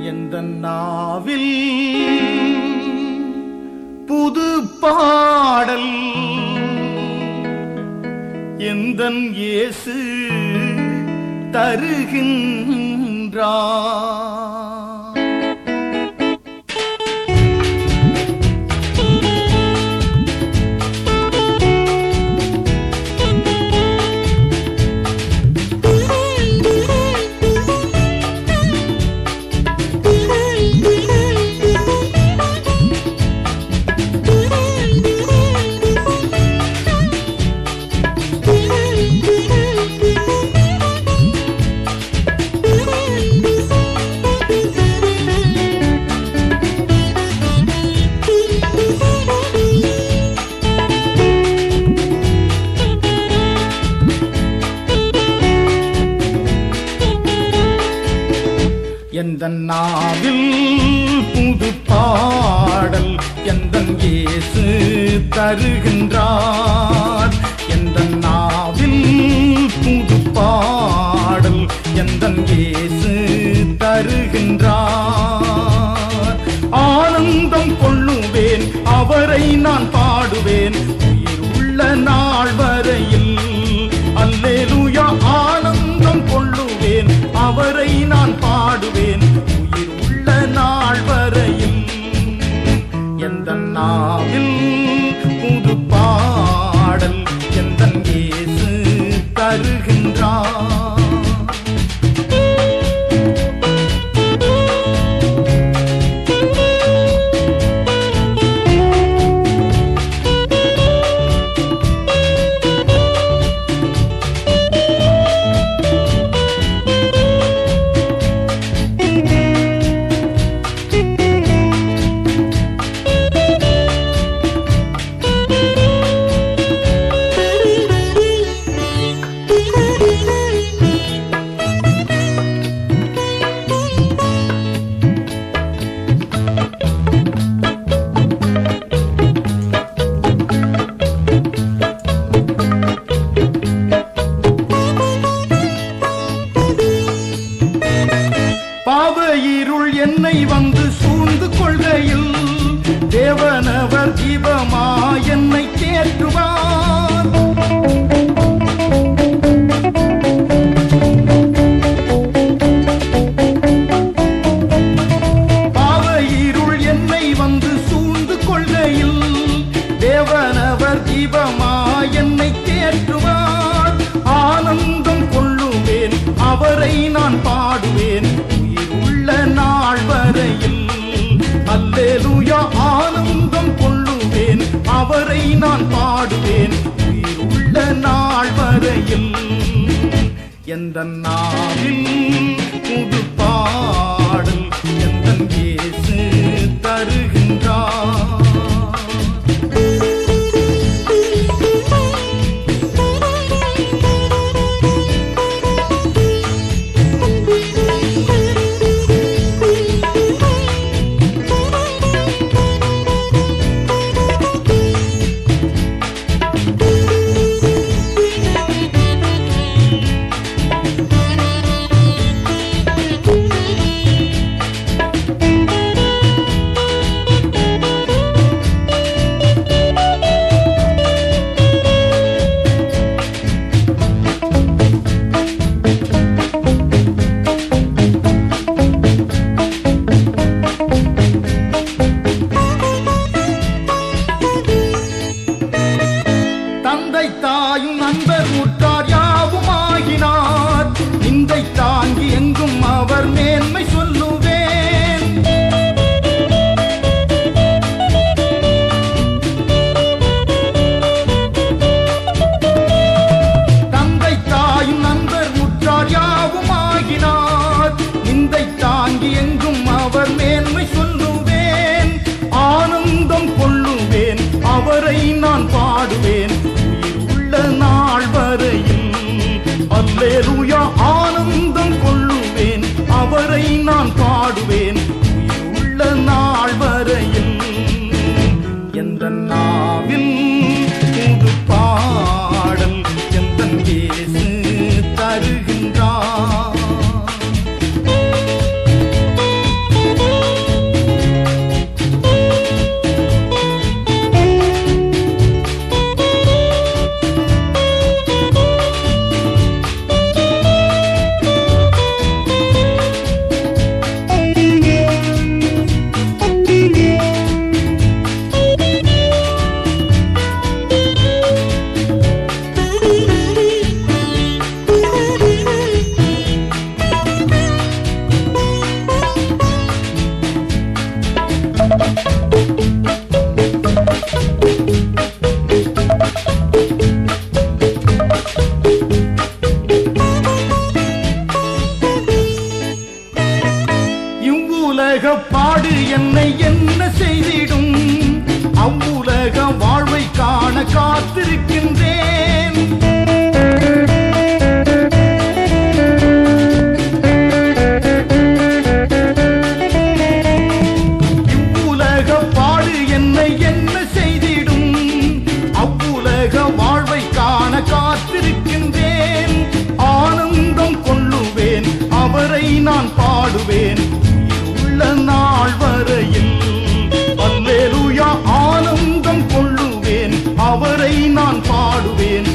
எந்த நாவில் புது பாடல் எந்தன் இயேசு தருகின்றார் எந்த நாவில் புது பாடல் எந்த இயேசு தருகின்றார் எந்த நாவில் புது பாடல் எந்த இயேசு தருகின்றார் ஆனந்தம் கொள்ளுவேன் அவரை நான் பாடுவேன் உயிர் உள்ள நாள் வரையில் அல்லேலூயா ஆனந்தம் கொள்ளுவேன் அவரை நான் பாடுவேன் உயிர் உள்ள நாள் வரையில் எந்த நாவில் புது பாடல் எந்த இயேசு தருகின்றார் பாவ இருள் என்னை வந்து சூழ்ந்து கொள்கையில் தேவனவர் தீபமா என்னை தேற்றுவார் பாவ இருள் என்னை வந்து சூழ்ந்து கொள்கையில் தேவனவர் தீபமா என்னை தேற்றுவார் ஆனந்தம் கொள்ளுவேன் அவரை நான் பாடுவேன் உயிர் உள்ள நாள் வரையில் அல்லேலூயா ஆனந்தம் கொள்ளுவேன் அவரை நான் பாடுவேன் உயிர் உள்ள நாள் வரையில் எந்த நாவில் புது பாடல் எந்த இயேசு தருகின்றார் தந்தை தாயும் நண்பர் முற்றார் யாவும் ஆகினார் இந்தை தாங்கி எங்கும் அவர் மேன்மை சொல்லுவேன் தந்தை தாயும் நண்பர் முற்றார் யாவும் ஆகினார் இந்தை தாங்கி எங்கும் அவர் மேன்மை சொல்லுவேன் ஆனந்தம் கொள்ளுவேன் அவரை நான் பாடுவேன் உயிர் உள்ள நாள் வரையில் அல்லேலூயா ஆனந்தம் கொள்ளுவேன் அவரை நான் பாடுவேன் உயிர் உள்ள நாள் வரையில் எந்த நாவில் புது பாடல் எந்த இயேசு தருகின்றார் இவ்வுலக பாடு என்னை என்ன செய்திடும் அவ்வுலக வாழ்வை காண காத்திருக்கின்றேன் இவ்வுலக பாடு என்னை என்ன செய்திடும் அவ்வுலக வாழ்வை காண காத்திருக்கின்றேன் ஆனந்தம் கொள்ளுவேன் அவரை நான் பாடுவேன் உள்ள நாள் வரையில் அல்லேலூயா ஆனந்தம் கொள்ளுவேன் அவரை நான் பாடுவேன்